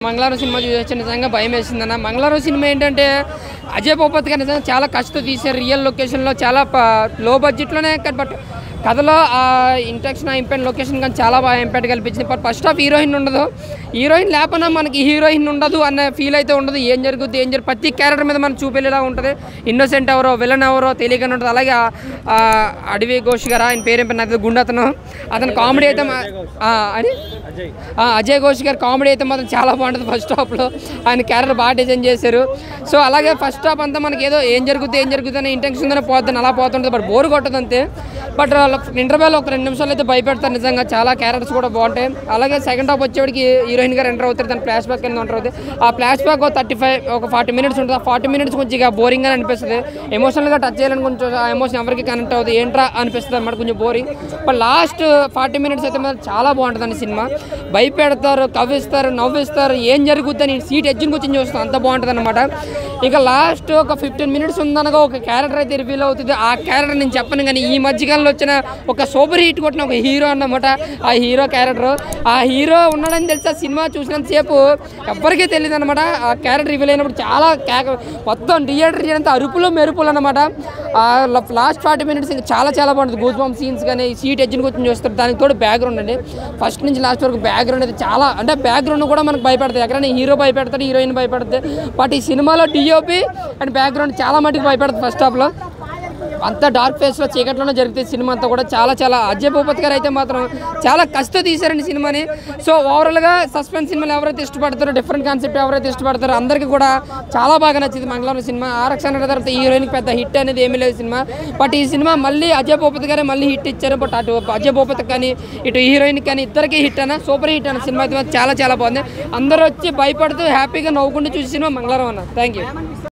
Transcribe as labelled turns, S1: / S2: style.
S1: మంగళవారం సినిమా చూసి నిజంగా భయం వేసిందన్న మంగళవారం సినిమా ఏంటంటే అజయ్ భూపత్ గారు నిజంగా చాలా కష్టం తీశారు రియల్ లొకేషన్లో చాలా లో బడ్జెట్లోనే బట్ కథలో ఆ ఇంట్రాక్షన్ ఆ ఇంపాక్ట్ లొకేషన్ కానీ చాలా బాగా ఇంపాక్ట్ కల్పించింది బట్ ఫస్ట్ హాఫ్ హీరోయిన్ ఉండదు హీరోయిన్ లేకపోయినా మనకి హీరోయిన్ ఉండదు అన్న ఫీల్ అయితే ఉండదు ఏం జరుగుద్ది ఏం జరుగు ప్రతి క్యారెక్టర్ మీద మనం చూపేలా ఉంటుంది ఇన్నోసెంట్ ఎవరో విలన్ ఎవరో తెలియకుండా ఉంటుంది అలాగే ఆ- ఆ అడవి ఘోష్ గారు ఆయన పేరు ఏం పేరు నాకు గుండె అతను అతను కామెడీ అయితే మా- ఆ, అని ఆ, అజయ్ ఘోష్ గారి కామెడీ అయితే మాత్రం చాలా బాగుంటుంది ఫస్ట్ హాఫ్లో ఆయన క్యారెక్టర్ బాగా డిజైన్ చేశారు సో అలాగే ఫస్ట్ హాఫ్ అంతా మనకి ఏదో ఏం జరుగుతుంది ఏం జరుగుతుంది అనే ఇంటెన్షన్తోనే పోతుంది అలా పోతుంటుంది బట్ బోర్ కొట్టదు అంతే బట్ ఇంటర్వెల్ ఒక రెండు నిమిషాలు అయితే భయపెడతారు నిజంగా చాలా క్యారెక్టర్స్ కూడా బాగుంటాయి అలాగే సెకండ్ హాఫ్ వచ్చేవాడికి హీరోయిన్ గారు ఎంటర్ అవుతారు దాని ఫ్లాష్ బ్యాక్ కింద ఎంటర్ అవుతుంది ఆ ఫ్లాష్ బ్యాక్ థర్టీ ఫైవ్ ఒక ఫార్టీ మినిట్స్ ఉంటుంది ఆ ఫార్టీ మినిట్స్ కొంచెం ఇక బోరింగ్ అని అనిపిస్తుంది ఎమోషనల్గా టచ్ చేయాలని కొంచెం ఆ ఎమోషన్ ఎవరికి కనెక్ట్ అవుతుంది ఏంట్రా అనిపిస్తుంది అనమాట కొంచెం boring but last forty minutes అయితే మాత్రం చాలా బాగుంటుంది సినిమా భయపెడతారు కవ్విస్తారు నవ్విస్తారు ఏం జరుగుతుందని సీట్ ఎడ్జిని కూర్చొని చూస్తాం అంత బాగుంటుంది అనమాట ఇక లాస్ట్ ఒక ఫిఫ్టీన్ మినిట్స్ ఉందనగా ఒక క్యారెక్టర్ అయితే రివీల్ అవుతుంది ఆ క్యారెక్టర్ నేను చెప్పను కానీ ఈ మధ్యకాలంలో వచ్చిన ఒక సూపర్ హిట్ కొట్టిన ఒక హీరో అన్నమాట ఆ హీరో క్యారెక్టర్ ఆ హీరో ఉన్నాడని తెలిసి ఆ సినిమా చూసినంతసేపు ఎవ్వరికీ తెలియదు అనమాట ఆ క్యారెక్టర్ రివీల్ అయినప్పుడు చాలా కేక మొత్తం థియేటర్ అంతా అరుపులు మెరుపులు అనమాట ఆ లాస్ట్ ఫార్టీ మినిట్స్ ఇంకా చాలా చాలా బాగుంటుంది గూస్ బాంబ్ సీన్స్ కానీ సీట్ ఎడ్జిని కూర్చొని చూస్తారు దానికి తోడు బ్యాక్గ్రౌండ్ అండి ఫస్ట్ నుంచి లాస్ట్ వరకు బ్యాక్గ్రౌండ్ అయితే చాలా అంటే బ్యాక్గ్రౌండ్ కూడా మనకు భయపడుతుంది ఎక్కడైనా హీరో భయపెడతాడు హీరోయిన్ భయపడుతుంది బట్ ఈ సినిమాలో డిఓపి అండ్ బ్యాక్గ్రౌండ్ చాలా మటుకు భయపడుతుంది ఫస్ట్ హాఫ్లో అంత డార్క్ ఫేస్లో చీకట్లోనే జరుగుతుంది సినిమా అంతా కూడా చాలా చాలా అజయ్ భూపత్ గారు అయితే మాత్రం చాలా కష్టం తీశారండి సినిమాని సో ఓవరాల్గా సస్పెన్స్ సినిమాలు ఎవరైతే ఇష్టపడతారో డిఫరెంట్ కాన్సెప్ట్ ఎవరైతే ఇష్టపడతారో అందరికీ కూడా చాలా బాగా నచ్చింది మంగళవారం సినిమా ఆరక్షణ తర్వాత హీరోయిన్కి పెద్ద హిట్ అనేది ఏమీ లేదు సినిమా బట్ ఈ సినిమా మళ్ళీ అజయ్ భూపత్ గారే మళ్ళీ హిట్ ఇచ్చారు బట్ అటు అజయ్ భూపత్ కానీ ఇటు హీరోయిన్ కానీ ఇద్దరికి హిట్ అన్న సూపర్ హిట్ అన్న సినిమా అయితే మాత్రం చాలా చాలా బాగుంది అందరూ వచ్చి భయపడుతూ హ్యాపీగా నవ్వుకుంటూ చూసి సినిమా మంగళవారం అన్న థ్యాంక్ యూ